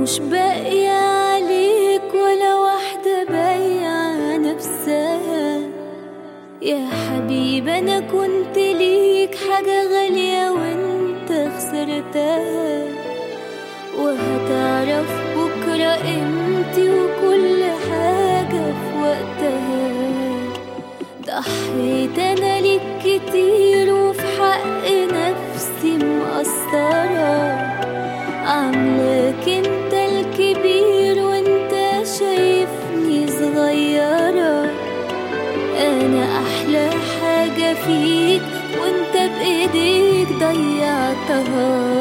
مش باقية عليك ولا واحدة بايعة نفسها يا حبيب أنا كنت ليك حاجة غالية وانت خسرتها وهتعرف بكرة قيمتي وكل حاجة في وقتها ضحيت أنا ليك كتير وفي حق نفسي مقصرة عاملاك انت الكبير وانت شايفني صغيرة انا احلى حاجة فيك وانت بايديك ضيعتها